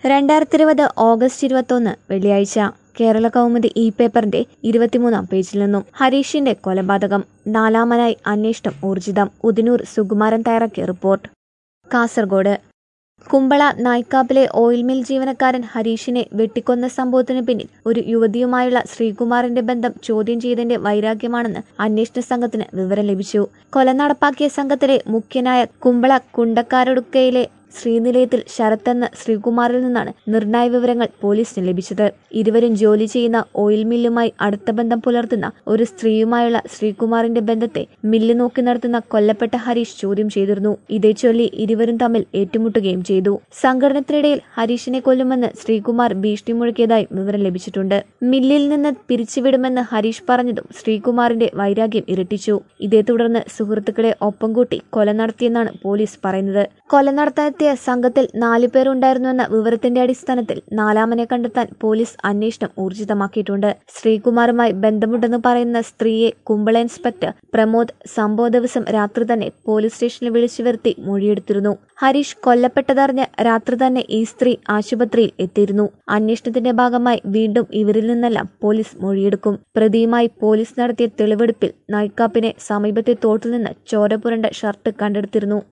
രണ്ടായിരത്തി ഇരുപത് ഓഗസ്റ്റ് ഇരുപത്തൊന്ന് വെള്ളിയാഴ്ച കേരള കൗമുദി ഇ പേപ്പറിന്റെ ഇരുപത്തിമൂന്നാം പേജിൽ നിന്നും ഹരീഷിന്റെ കൊലപാതകം നാലാമനായി അന്വേഷണം ഊർജിതം ഉദിനൂർ സുകുമാരൻ തയ്യാറാക്കിയ റിപ്പോർട്ട് കാസർഗോഡ് കുമ്പള നായ്ക്കാപ്പിലെ ഓയിൽ മിൽ ജീവനക്കാരൻ ഹരീഷിനെ വെട്ടിക്കൊന്ന സംഭവത്തിന് പിന്നിൽ ഒരു യുവതിയുമായുള്ള ശ്രീകുമാറിന്റെ ബന്ധം ചോദ്യം ചെയ്തതിന്റെ വൈരാഗ്യമാണെന്ന് അന്വേഷണ സംഘത്തിന് വിവരം ലഭിച്ചു കൊല നടപ്പാക്കിയ സംഘത്തിലെ മുഖ്യനായ കുമ്പള കുണ്ടക്കാരൊടുക്കയിലെ ശ്രീനിലയത്തിൽ ശരത്ത് എന്ന ശ്രീകുമാറിൽ നിന്നാണ് നിർണായ വിവരങ്ങൾ പോലീസിന് ലഭിച്ചത് ഇരുവരും ജോലി ചെയ്യുന്ന ഓയിൽ മില്ലുമായി അടുത്ത ബന്ധം പുലർത്തുന്ന ഒരു സ്ത്രീയുമായുള്ള ശ്രീകുമാറിന്റെ ബന്ധത്തെ മില്ല് നോക്കി നടത്തുന്ന കൊല്ലപ്പെട്ട ഹരീഷ് ചോദ്യം ചെയ്തിരുന്നു ഇതേ ചൊല്ലി ഇരുവരും തമ്മിൽ ഏറ്റുമുട്ടുകയും ചെയ്തു സംഘടനത്തിനിടയിൽ ഹരീഷിനെ കൊല്ലുമെന്ന് ശ്രീകുമാർ ഭീഷണി മുഴക്കിയതായി വിവരം ലഭിച്ചിട്ടുണ്ട് മില്ലിൽ നിന്ന് പിരിച്ചുവിടുമെന്ന് ഹരീഷ് പറഞ്ഞതും ശ്രീകുമാറിന്റെ വൈരാഗ്യം ഇരട്ടിച്ചു ഇതേ തുടർന്ന് സുഹൃത്തുക്കളെ ഒപ്പം കൂട്ടി കൊല നടത്തിയെന്നാണ് പോലീസ് പറയുന്നത് കൊല നടത്താനെത്തിയ സംഘത്തിൽ നാലു പേരുണ്ടായിരുന്നുവെന്ന വിവരത്തിന്റെ അടിസ്ഥാനത്തിൽ നാലാമനെ കണ്ടെത്താൻ പോലീസ് അന്വേഷണം ഊർജിതമാക്കിയിട്ടുണ്ട് ശ്രീകുമാറുമായി ബന്ധമുണ്ടെന്ന് പറയുന്ന സ്ത്രീയെ കുമ്പള ഇൻസ്പെക്ടർ പ്രമോദ് സംഭവ ദിവസം രാത്രി തന്നെ പോലീസ് സ്റ്റേഷനിൽ വിളിച്ചു വരുത്തി മൊഴിയെടുത്തിരുന്നു ഹരീഷ് കൊല്ലപ്പെട്ടതറിഞ്ഞ് രാത്രി തന്നെ ഈ സ്ത്രീ ആശുപത്രിയിൽ എത്തിയിരുന്നു അന്വേഷണത്തിന്റെ ഭാഗമായി വീണ്ടും ഇവരിൽ നിന്നെല്ലാം പോലീസ് മൊഴിയെടുക്കും പ്രതിയുമായി പോലീസ് നടത്തിയ തെളിവെടുപ്പിൽ നായ്ക്കാപ്പിനെ സമീപത്തെ തോട്ടിൽ നിന്ന് ചോര പുരണ്ട ഷർട്ട് കണ്ടെടുത്തിരുന്നു